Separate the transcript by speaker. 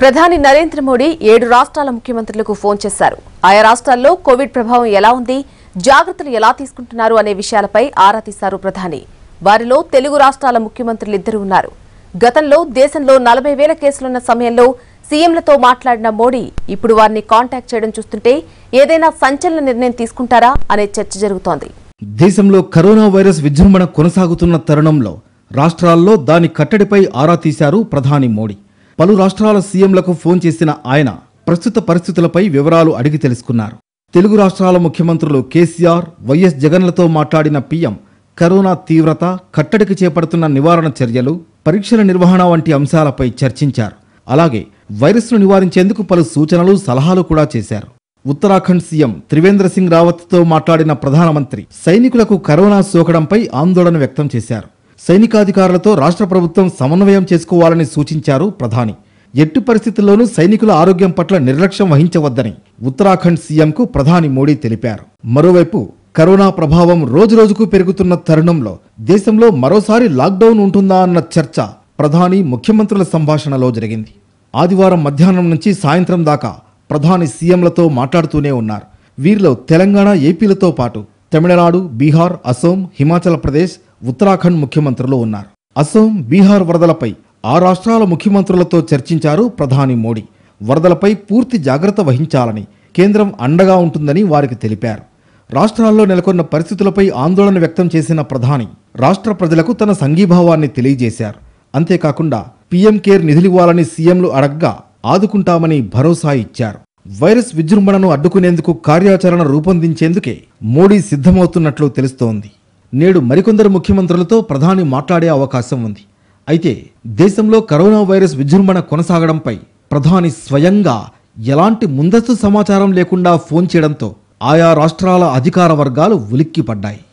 Speaker 1: ప్రధాని నరేంద్ర మోడీ ఏడు రాష్ట్రాల ముఖ్యమంత్రులకు ఫోన్ చేశారు ఆయా రాష్ట్రాల్లో కోవిడ్ ప్రభావం ఎలా ఉంది జాగ్రత్తలు ఎలా తీసుకుంటున్నారు అనే విషయాలపై ఆరా తీశారు ప్రధాని వారిలో తెలుగు రాష్ట్రాల ముఖ్యమంత్రులు ఇద్దరు ఉన్నారు గతంలో దేశంలో నలభై వేల కేసులున్న సమయంలో సీఎంలతో మాట్లాడిన మోడీ ఇప్పుడు వారిని కాంటాక్ట్ చేయడం చూస్తుంటే ఏదైనా సంచలన నిర్ణయం తీసుకుంటారా అనే చర్చ జరుగుతోంది
Speaker 2: దేశంలో కరోనా వైరస్ విజృంభణ కొనసాగుతున్న తరుణంలో రాష్ట్రాల్లో దాని కట్టడిపై ఆరా తీశారు ప్రధాని మోడీ పలు రాష్ట్రాల సీఎంలకు ఫోన్ చేసిన ఆయన ప్రస్తుత పరిస్థితులపై వివరాలు అడిగి తెలుసుకున్నారు తెలుగు రాష్ట్రాల ముఖ్యమంత్రులు కేసీఆర్ వైఎస్ జగన్లతో మాట్లాడిన పీఎం కరోనా తీవ్రత కట్టడికి చేపడుతున్న నివారణ చర్యలు పరీక్షల నిర్వహణ వంటి అంశాలపై చర్చించారు అలాగే వైరస్ను నివారించేందుకు పలు సూచనలు సలహాలు కూడా చేశారు ఉత్తరాఖండ్ సీఎం త్రివేంద్ర సింగ్ రావత్తో మాట్లాడిన ప్రధానమంత్రి సైనికులకు కరోనా సోకడంపై ఆందోళన వ్యక్తం చేశారు సైనికాధికారులతో రాష్ట్ర ప్రభుత్వం సమన్వయం చేసుకోవాలని సూచించారు ప్రధాని ఎట్టి పరిస్థితుల్లోనూ సైనికుల ఆరోగ్యం పట్ల నిర్లక్ష్యం వహించవద్దని ఉత్తరాఖండ్ సీఎంకు ప్రధాని మోడీ తెలిపారు మరోవైపు కరోనా ప్రభావం రోజురోజుకు పెరుగుతున్న తరుణంలో దేశంలో మరోసారి లాక్డౌన్ ఉంటుందా అన్న చర్చ ప్రధాని ముఖ్యమంత్రుల సంభాషణలో జరిగింది ఆదివారం మధ్యాహ్నం నుంచి సాయంత్రం దాకా ప్రధాని సీఎంలతో మాట్లాడుతూనే ఉన్నారు వీరిలో తెలంగాణ ఏపీలతో పాటు తమిళనాడు బీహార్ అసోం హిమాచల్ ప్రదేశ్ ఉత్తరాఖండ్ ముఖ్యమంత్రులు ఉన్నారు అసోం బీహార్ వరదలపై ఆ రాష్ట్రాల ముఖ్యమంత్రులతో చర్చించారు ప్రధాని మోడీ వరదలపై పూర్తి జాగ్రత్త వహించాలని కేంద్రం అండగా ఉంటుందని వారికి తెలిపారు రాష్ట్రాల్లో నెలకొన్న పరిస్థితులపై ఆందోళన వ్యక్తం చేసిన ప్రధాని రాష్ట్ర ప్రజలకు తన సంఘీభావాన్ని తెలియజేశారు అంతేకాకుండా పీఎం కేర్ నిధులివ్వాలని సీఎంలు అడగ్గా ఆదుకుంటామని భరోసా ఇచ్చారు వైరస్ విజృంభణను అడ్డుకునేందుకు కార్యాచరణ రూపొందించేందుకే మోడీ సిద్ధమవుతున్నట్లు తెలుస్తోంది నేడు మరికొందరు ముఖ్యమంత్రులతో ప్రధాని మాట్లాడే అవకాశం ఉంది అయితే దేశంలో కరోనా వైరస్ విజృంభణ కొనసాగడంపై ప్రధాని స్వయంగా ఎలాంటి ముందస్తు సమాచారం లేకుండా ఫోన్ చేయడంతో ఆయా రాష్ట్రాల అధికార వర్గాలు ఉలిక్కిపడ్డాయి